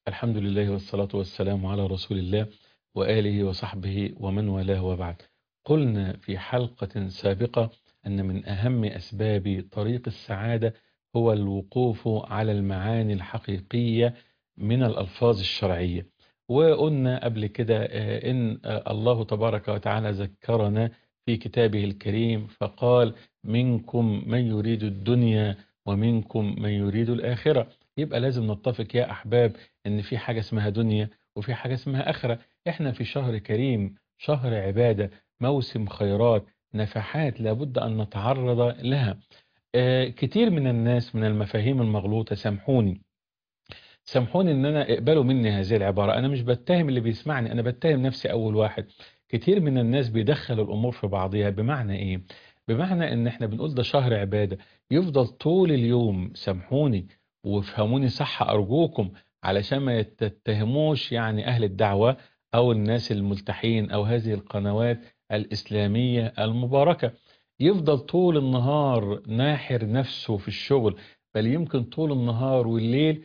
الحمد لله والصلاة والسلام على رسول الله وآله وصحبه ومن والاه وبعد قلنا في حلقة سابقة أن من أهم أسباب طريق السعادة هو الوقوف على المعاني الحقيقية من الألفاظ الشرعية وقلنا قبل كده إن الله تبارك وتعالى ذكرنا في كتابه الكريم فقال منكم من يريد الدنيا ومنكم من يريد الآخرة يبقى لازم نتفق يا أحباب إن في حاجة اسمها دنيا وفي حاجة اسمها آخرة إحنا في شهر كريم شهر عبادة موسم خيرات نفحات لابد أن نتعرض لها آه كتير من الناس من المفاهيم المغلوطة سامحوني سامحوني ان انا اقبلوا مني هذه العبارة انا مش بتهم اللي بيسمعني انا بتهم نفسي اول واحد كتير من الناس بيدخل الامور في بعضها بمعنى ايه بمعنى ان احنا بنقول ده شهر عبادة يفضل طول اليوم سامحوني وافهموني صح ارجوكم علشان ما تتهموش يعني اهل الدعوة او الناس الملتحين او هذه القنوات الاسلامية المباركة يفضل طول النهار ناحر نفسه في الشغل بل يمكن طول النهار والليل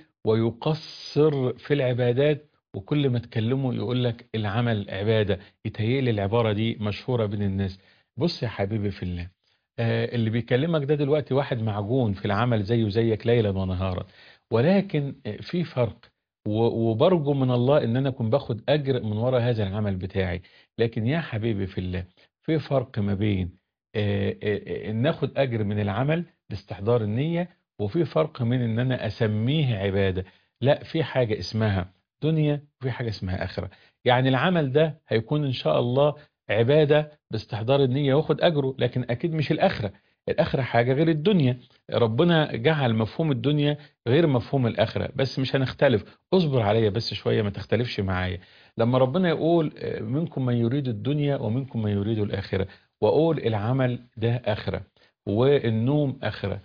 ويقصر في العبادات وكل ما تكلمه يقول لك العمل عبادة يتهيألي العبارة دي مشهورة بين الناس بص يا حبيبي في الله آه اللي بيكلمك ده دلوقتي واحد معجون في العمل زيه زيك ليلا ونهارا ولكن في فرق وبرجو من الله ان انا اكون باخد اجر من وراء هذا العمل بتاعي لكن يا حبيبي في الله في فرق ما بين آه آه ان ناخد اجر من العمل باستحضار النية وفي فرق من ان انا اسميه عبادة لا في حاجة اسمها دنيا وفي حاجة اسمها اخرة يعني العمل ده هيكون ان شاء الله عبادة باستحضار النية واخد اجره لكن اكيد مش الاخرة الاخرة حاجة غير الدنيا ربنا جعل مفهوم الدنيا غير مفهوم الاخرة بس مش هنختلف اصبر عليا بس شوية ما تختلفش معايا لما ربنا يقول منكم من يريد الدنيا ومنكم من يريد الاخرة واقول العمل ده اخرة والنوم اخرة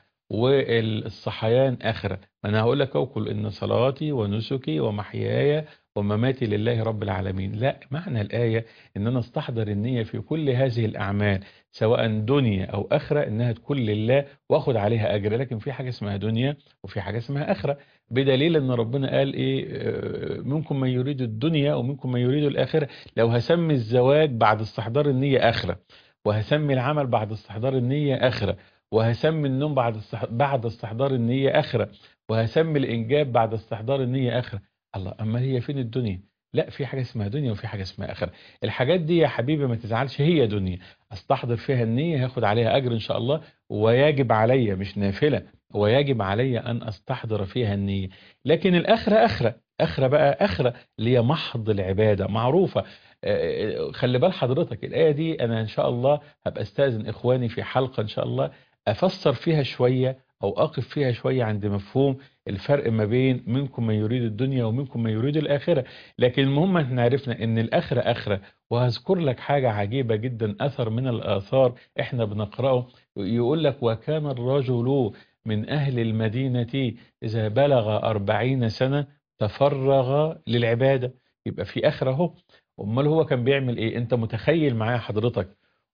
والصحيان آخرة أنا هقول لك أقول إن صلاتي ونسكي ومحياي ومماتي لله رب العالمين لا معنى الآية إن أنا استحضر النية في كل هذه الأعمال سواء دنيا أو آخرة إنها تكون لله وأخد عليها أجر لكن في حاجة اسمها دنيا وفي حاجة اسمها آخرة بدليل إن ربنا قال إيه منكم من يريد الدنيا ومنكم من يريد الآخرة لو هسمي الزواج بعد استحضار النية آخرة وهسمي العمل بعد استحضار النية آخرة وهسمي النوم بعد بعد استحضار النية آخرة وهسمي الإنجاب بعد استحضار النية آخرة الله أما هي فين الدنيا لا في حاجة اسمها دنيا وفي حاجة اسمها آخرة الحاجات دي يا حبيبي ما تزعلش هي دنيا استحضر فيها النية هاخد عليها أجر إن شاء الله ويجب عليا مش نافلة ويجب عليا أن أستحضر فيها النية لكن الآخرة آخرة آخرة بقى آخرة اللي هي محض العبادة معروفة خلي بال حضرتك الآية دي أنا إن شاء الله هبقى استاذن إخواني في حلقة إن شاء الله أفسر فيها شوية أو أقف فيها شوية عند مفهوم الفرق ما بين منكم من يريد الدنيا ومنكم من يريد الآخرة لكن المهم احنا عرفنا ان الآخرة آخرة وهذكر لك حاجة عجيبة جدا أثر من الآثار احنا بنقرأه يقول لك وكان الرجل من أهل المدينة إذا بلغ أربعين سنة تفرغ للعبادة يبقى في آخرة اهو أمال هو كان بيعمل إيه أنت متخيل معايا حضرتك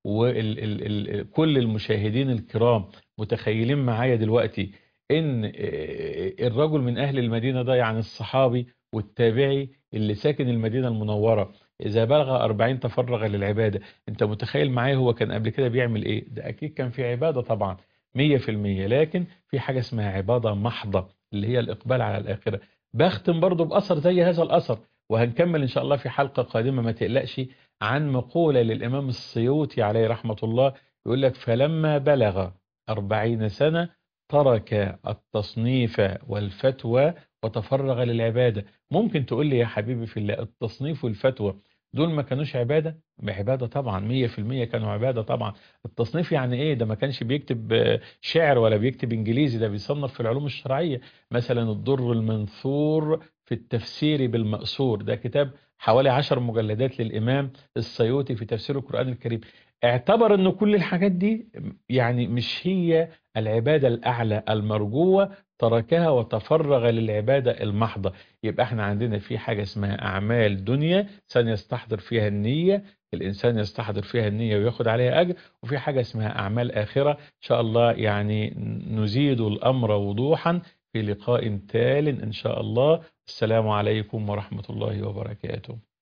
وكل المشاهدين الكرام متخيلين معايا دلوقتي ان الرجل من اهل المدينة ده يعني الصحابي والتابعي اللي ساكن المدينة المنورة اذا بلغ 40 تفرغ للعبادة انت متخيل معايا هو كان قبل كده بيعمل ايه ده اكيد كان في عبادة طبعا 100% لكن في حاجة اسمها عبادة محضة اللي هي الاقبال على الاخرة بختم برضو باثر زي هذا الاثر وهنكمل ان شاء الله في حلقة قادمة ما تقلقش عن مقولة للإمام السيوطي عليه رحمة الله يقول لك فلما بلغ أربعين سنة ترك التصنيف والفتوى وتفرغ للعبادة ممكن تقول لي يا حبيبي في الله التصنيف والفتوى دول ما كانوش عبادة بعبادة طبعا مية في المية كانوا عبادة طبعا التصنيف يعني ايه ده ما كانش بيكتب شعر ولا بيكتب انجليزي ده بيصنف في العلوم الشرعية مثلا الضر المنثور في التفسير بالمأثور ده كتاب حوالي عشر مجلدات للإمام السيوطي في تفسير القرآن الكريم اعتبر أن كل الحاجات دي يعني مش هي العبادة الأعلى المرجوة تركها وتفرغ للعبادة المحضة يبقى احنا عندنا في حاجة اسمها أعمال دنيا إنسان يستحضر فيها النية الإنسان يستحضر فيها النية وياخد عليها أجر وفي حاجة اسمها أعمال آخرة إن شاء الله يعني نزيد الأمر وضوحا في لقاء تال إن شاء الله السلام عليكم ورحمة الله وبركاته